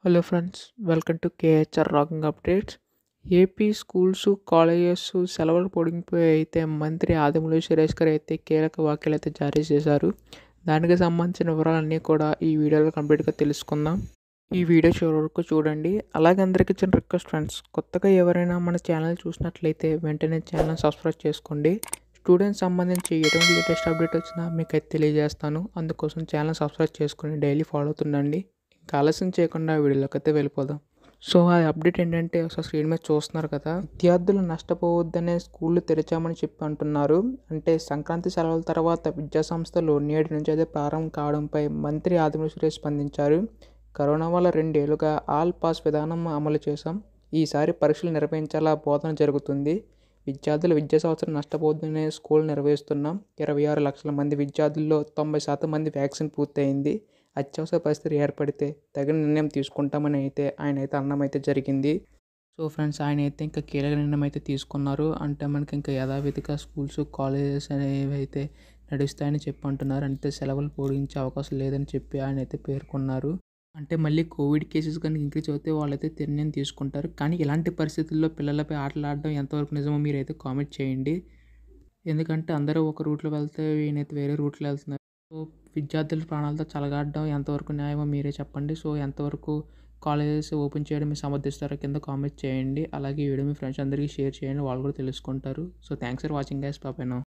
hello friends welcome to KHR rocking updates AP schools colleges సెలవులు పొడిగిపోయి అయితే మంత్రి ఆదిమూలపు సురేష్ గారు అయితే కీలక వ్యాఖ్యలు అయితే జారీ చేశారు దానికి సంబంధించిన వివరాలన్నీ కూడా ఈ వీడియోలో కంప్లీట్గా తెలుసుకుందాం ఈ వీడియో చివరి వరకు చూడండి అలాగే అందరికీ చిన్న రిక్వెస్ట్ ఫ్రెండ్స్ కొత్తగా ఎవరైనా మన ఛానల్ చూసినట్లయితే వెంటనే ఛానల్ సబ్స్క్రైబ్ చేసుకోండి స్టూడెంట్స్ సంబంధించి ఎటువంటి లేటెస్ట్ అప్డేట్ వచ్చినా మీకు అయితే తెలియజేస్తాను అందుకోసం ఛానల్ సబ్స్క్రైబ్ చేసుకుని డైలీ ఫాలో అవుతుండండి ఇంకా ఆలస్యం చేయకుండా వీడియోలోకి అయితే వెళ్ళిపోదాం సో ఆ అప్డేట్ ఏంటంటే ఒకసారి స్క్రీన్ మీద చూస్తున్నారు కదా విద్యార్థులు నష్టపోవద్దనే స్కూళ్ళు తెరిచామని చెప్పి అంటున్నారు అంటే సంక్రాంతి సెలవుల తర్వాత విద్యా సంస్థలు నేటి నుంచి అయితే ప్రారంభం కావడంపై మంత్రి ఆదిమూలపు సురేష్ స్పందించారు కరోనా వల్ల రెండేళ్లుగా ఆల్ పాస్ విధానం అమలు చేశాం ఈసారి పరీక్షలు నిర్వహించేలా బోధన జరుగుతుంది విద్యార్థులు విద్యా సంవత్సరం నష్టపోతుందనే స్కూల్ నిర్వహిస్తున్నాం ఇరవై ఆరు లక్షల మంది విద్యార్థుల్లో తొంభై శాతం మంది వ్యాక్సిన్ పూర్తయింది అత్యవసర పరిస్థితి ఏర్పడితే తగిన నిర్ణయం తీసుకుంటామని అయితే ఆయన అయితే అన్నం అయితే జరిగింది సో ఫ్రెండ్స్ ఆయన అయితే ఇంకా కీలక నిర్ణయం అయితే తీసుకున్నారు అంటే మనకి ఇంకా యథావిధిగా స్కూల్స్ కాలేజెస్ అనేవి అయితే నడుస్తాయని చెప్పి అంటున్నారు అంటే సెలవులు పొడిగించే అవకాశం లేదని చెప్పి ఆయన అయితే పేర్కొన్నారు అంటే మళ్ళీ కోవిడ్ కేసెస్ కానీ ఇంక్రీజ్ అవుతే వాళ్ళైతే నిర్ణయం తీసుకుంటారు కానీ ఇలాంటి పరిస్థితుల్లో పిల్లలపై ఆటలు ఆడడం ఎంతవరకు నిజమో మీరైతే కామెంట్ చేయండి ఎందుకంటే అందరూ ఒక రూట్లో వెళ్తే ఈయనైతే వేరే రూట్లో వెళ్తున్నారు సో విద్యార్థుల ప్రాణాలతో చలగాడడం ఎంతవరకు న్యాయమో మీరే చెప్పండి సో ఎంతవరకు కాలేజెస్ ఓపెన్ చేయడం మీరు సమర్థిస్తారో కింద కామెంట్ చేయండి అలాగే ఈ వీడియో మీ ఫ్రెండ్స్ అందరికీ షేర్ చేయండి వాళ్ళు కూడా తెలుసుకుంటారు so thanks for watching guys పాపైనా